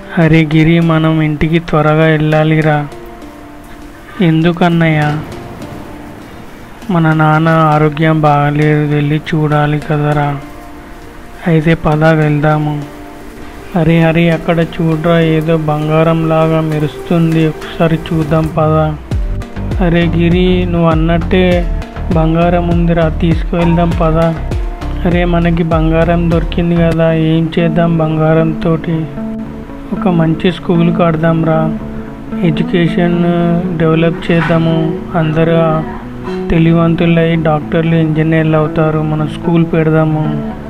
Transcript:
అరే గిరి మనం ఇంటికి త్వరగా వెళ్ళాలిరా ఎందుకన్నయ్య మన నాన్న ఆరోగ్యం బాగలేదు వెళ్ళి చూడాలి కదరా అయితే పద వెళ్దాము అరే హరి అక్కడ చూడరా ఏదో బంగారం లాగా మెరుస్తుంది ఒకసారి చూద్దాం పద అరే గిరి నువ్వు అన్నట్టే బంగారం ఉందిరా తీసుకువెళ్దాం పద అరే మనకి బంగారం దొరికింది కదా ఏం చేద్దాం బంగారంతో ఒక మంచి స్కూల్ కడదాం రా ఎడ్యుకేషన్ డెవలప్ చేద్దాము అందరూ తెలివంతులై డాక్టర్లు ఇంజనీర్లు అవుతారు మన స్కూల్ పెడదాము